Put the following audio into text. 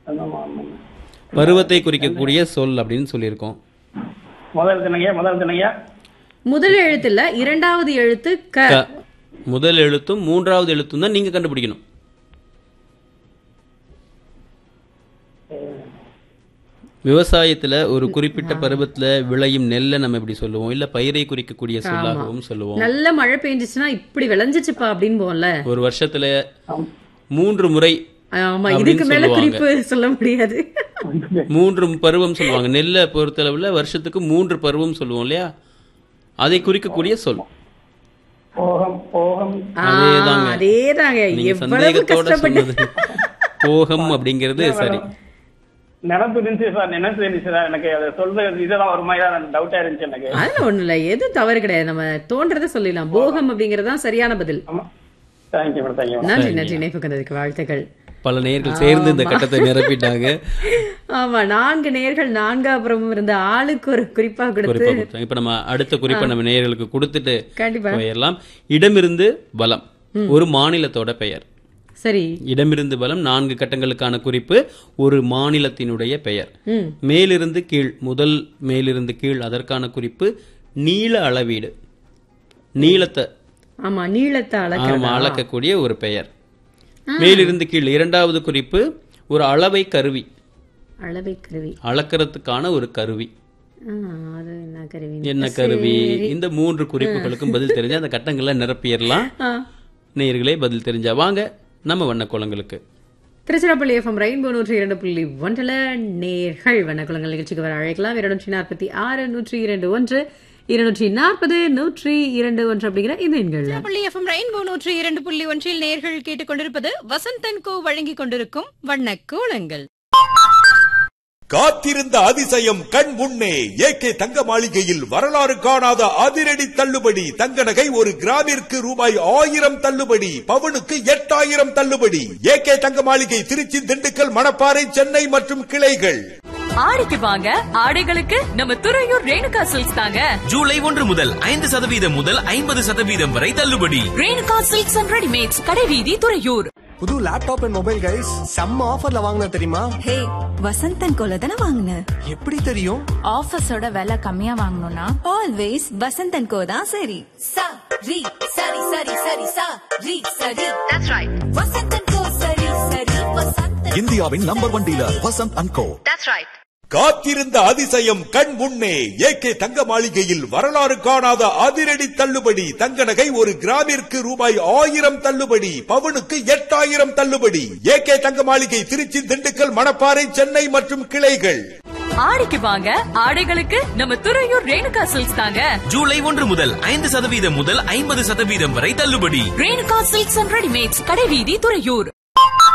ஆமாம் ஆமாம் பருவத்தை குறிக்கக்கூடிய சொல் அப்படின்னு சொல்லியிருக்கோம் முதல் தினையா முதல் தினையா முதல் எழுத்து இல்ல இரண்டாவது எழுத்து க க. முதல் எழுத்தும் மூன்றாவது எழுத்தும் தான் நீங்க கண்டுபிடிக்கணும் விவசாயத்துல ஒரு குறிப்பிட்ட பருவத்துல விளையும் நெல்லை நம்ம இப்படி சொல்லுவோம் இல்ல பயிரை குறிக்கக்கூடிய சொல்லாகவும் சொல்லுவோம் நல்ல மழை பெஞ்சிச்சுன்னா இப்படி விளைஞ்சிச்சுப்பா அப்படின்னு போல ஒரு வருஷத்துல மூன்று முறை ஆமா அப்படின்னு இதுக்கு மேல சொல்லுவாங்க. குறிப்பு சொல்ல முடியாது மூன்று பருவம் சொல்லுவாங்க நெல்லை பொறுத்தளவுல வருஷத்துக்கு மூன்று பருவம் சொல்லுவோம் இல்லையா அதை குறிக்கக்கூடிய சொல் போகம் போகம் ஆ, அதேதாங்க. அதேதாங்க நீங்க எவ்வளவு சந்தேகத்தோட கஷ்டப்பட்டு சொன்னது போகம் அப்படிங்கிறது சரி நினப்பு இருந்துச்சு சார் நினைச்சு இருந்துச்சு சார் எனக்கு அதை சொல்றது இதுதான் ஒரு மாதிரி தான் டவுட்டா இருந்துச்சு எனக்கு அதெல்லாம் ஒண்ணு இல்ல எது தவறு கிடையாது நம்ம தோன்றதை சொல்லிடலாம் போகம் அப்படிங்கறதுதான் சரியான பதில் ஆமா தேங்க்யூ மேடம் தேங்க்யூ நன்றி நன்றி இணைப்புக்கு வந்ததுக்கு வாழ்த்துக்கள் பல நேர்கள் சேர்ந்து இந்த கட்டத்தை நிரப்பிட்டாங்க ஆமா நான்கு நேர்கள் நான்காபுறமும் இருந்த ஆளுக்கு ஒரு குறிப்பா கொடுத்து குறிப்பா கொடுத்தாங்க இப்ப நம்ம அடுத்த குறிப்பை நம்ம நேயர்களுக்கு கொடுத்துட்டு கண்டிப்பா போயிடலாம் இடமிருந்து பலம் ஒரு மாநிலத்தோட பெயர் சரி இடமிருந்து பலம் நான்கு கட்டங்களுக்கான குறிப்பு ஒரு மாநிலத்தினுடைய பெயர் ம் மேலிருந்து கீழ் முதல் மேலிருந்து கீழ் அதற்கான குறிப்பு நீள அளவீடு நீளத்தை ஆமா நீளத்தை ஆமா, அளக்கிறதா அளக்கக்கூடிய ஒரு பெயர் மேலிருந்து கீழ் இரண்டாவது குறிப்பு ஒரு அளவை கருவி அளவை கருவி அளக்கிறதுக்கான ஒரு கருவி ஆ, அது என்ன கருவி என்ன கருவி இந்த மூன்று குறிப்புகளுக்கும் பதில் தெரிஞ்சா அந்த கட்டங்களை நிரப்பிடலாம் ஆ. நேயர்களே பதில் தெரிஞ்சா வாங்க நம்ம வண்ணக்கோலங்களுக்கு திருச்சிராப்பள்ளி எஃப்எம் ரெயின்போ நூற்றி இரண்டு புள்ளி ஒன்றில் நேர்கள் வண்ணக்குளங்கள் நிகழ்ச்சிக்கு வர அழைக்கலாம் இருநூற்றி நாற்பத்தி ஆறு நூற்றி இரண்டு ஒன்று இருநூற்றி நாற்பது நூற்றி இரண்டு ஒன்று அப்படிங்கிற இந்த எண்கள் பள்ளி எஃப்எம் ரெயின்போ நூற்றி இரண்டு புள்ளி ஒன்றில் நேர்கள் கேட்டுக்கொண்டிருப்பது வசந்தன் கோ வழங்கிக் கொண்டிருக்கும் வண்ணக் கோலங்கள் காத்திருந்த அதிசயம் கண் முன்னே ஏகே தங்க மாளிகையில் வரலாறு காணாத அதிரடி தள்ளுபடி தங்க நகை ஒரு கிராமிற்கு ரூபாய் ஆயிரம் தள்ளுபடி பவுனுக்கு எட்டாயிரம் தள்ளுபடி ஏகே தங்க மாளிகை திருச்சி திண்டுக்கல் மணப்பாறை சென்னை மற்றும் கிளைகள் ஆடிக்கு வாங்க ஆடைகளுக்கு நம்ம துறையூர் ரேணுகா சில்க்ஸ் தாங்க ஜூலை ஒன்று முதல் ஐந்து சதவீதம் முதல் ஐம்பது சதவீதம் வரை தள்ளுபடி ரேணுகா சில்க்ஸ் அண்ட் ரெடிமேட்ஸ் கடைவீதி துறையூர் புது லேப்டாப் அண்ட் மொபைல் கைஸ் செம்ம ஆஃபர்ல வாங்கின தெரியுமா ஹே வசந்தன் கோல தானே வாங்கின எப்படி தெரியும் ஆஃபர்ஸோட விலை கம்மியா வாங்கணும்னா ஆல்வேஸ் வசந்தன் கோ தான் சரி சா ரி சரி சரி சரி சா ரி சரி தட்ஸ் ரைட் வசந்தன் கோ சரி சரி வசந்தன் இந்தியாவின் number one dealer Vasanth and co that's right காத்திருந்த அதிசயம் கண் முன்னே ஏகே தங்க மாளிகையில் வரலாறு காணாத அதிரடி தள்ளுபடி தங்க நகை ஒரு கிராமிற்கு ரூபாய் ஆயிரம் தள்ளுபடி பவுனுக்கு எட்டாயிரம் தள்ளுபடி ஏகே தங்க மாளிகை திருச்சி திண்டுக்கல் மணப்பாறை சென்னை மற்றும் கிளைகள் ஆடிக்கு வாங்க ஆடைகளுக்கு நம்ம துறையூர் ரேணுகா சில்க்ஸ் தாங்க ஜூலை ஒன்று முதல் ஐந்து சதவீதம் முதல் ஐம்பது சதவீதம் வரை தள்ளுபடி ரேணுகா சில்க்ஸ் அண்ட் ரெடிமேட்ஸ் கடைவீதி துறையூர்